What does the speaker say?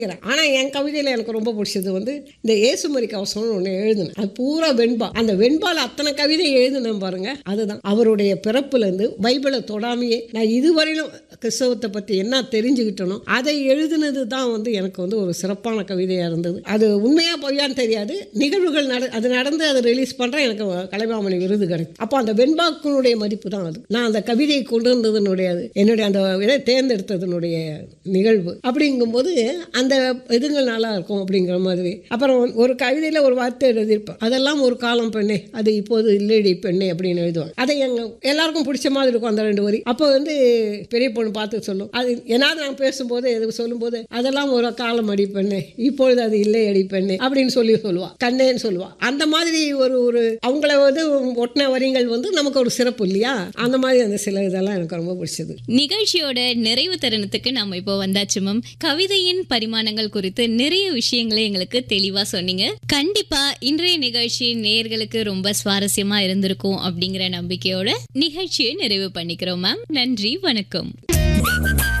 ஆனா என் கவிதையில எனக்கு ரொம்ப பிடிச்சது வந்து இந்த ஏசுமரி கவசம்னு ஒன்று எழுதினேன் அது பூரா வெண்பா அந்த வெண்பால அத்தனை கவிதை எழுதினேன் பாருங்க அதுதான் அவருடைய பிறப்புல இருந்து பைபிளை தொடாமையே நான் இதுவரையிலும் கிறிஸ்தவத்தை பத்தி என்ன தெரிஞ்சுக்கிட்டனோ அதை எழுதினது தான் வந்து எனக்கு வந்து ஒரு சிறப்பான கவிதையா இருந்தது அது உண்மையா பொய்யான்னு தெரியாது நிகழ்வுகள் நட அது நடந்து அதை ரிலீஸ் பண்றேன் எனக்கு கலைமாமணி விருது கிடைக்கும் அப்போ அந்த வெண்பாக்கினுடைய மதிப்பு தான் அது நான் அந்த கவிதையை கொண்டு வந்ததுனுடைய அது என்னுடைய அந்த இதை தேர்ந்தெடுத்ததனுடைய நிகழ்வு அப்படிங்கும்போது அந்த இதுங்கள் நல்லா இருக்கும் அப்படிங்கிற மாதிரி அப்புறம் ஒரு கவிதையில் ஒரு வார்த்தை எழுதியிருப்பேன் அதெல்லாம் ஒரு காலம் பெண்ணே அது இப்போது இல்லடி பெண்ணே அப்படின்னு எழுதுவாங்க அதை எங்க எல்லாருக்கும் பிடிச்ச மாதிரி இருக்கும் அந்த ரெண்டு வரி அப்போ வந்து பெரிய பொண்ணு பார்த்து சொல்லும் அது ஏதாவது நான் பேசும்போது எது சொல்லும்போது அதெல்லாம் ஒரு காலம் அடி பெண்ணே இப்பொழுது அது இல்லை அடி பெண்ணே அப்படின்னு சொல்லி சொல்லுவா கண்ணேன்னு சொல்லுவா அந்த மாதிரி ஒரு ஒரு அவங்கள வந்து ஒட்டின வரிகள் வந்து நமக்கு ஒரு சிறப்பு இல்லையா அந்த மாதிரி அந்த சில இதெல்லாம் எனக்கு ரொம்ப பிடிச்சது நிகழ்ச்சியோட நிறைவு தருணத்துக்கு நம்ம இப்போ வந்தாச்சு மேம் கவிதையின் பரிமாணங்கள் குறித்து நிறைய விஷயங்களை எங்களுக்கு தெளிவா சொன்னீங்க கண்டிப்பா இன்றைய நிகழ்ச்சி நேயர்களுக்கு ரொம்ப சுவாரஸ்யமா இருந்திருக்கும் அப்படிங்கிற நம்பிக்கையோட நிகழ்ச்சியை நிறைவு பண்ணிக்கிறோம் மேம் நன்றி வணக்கம்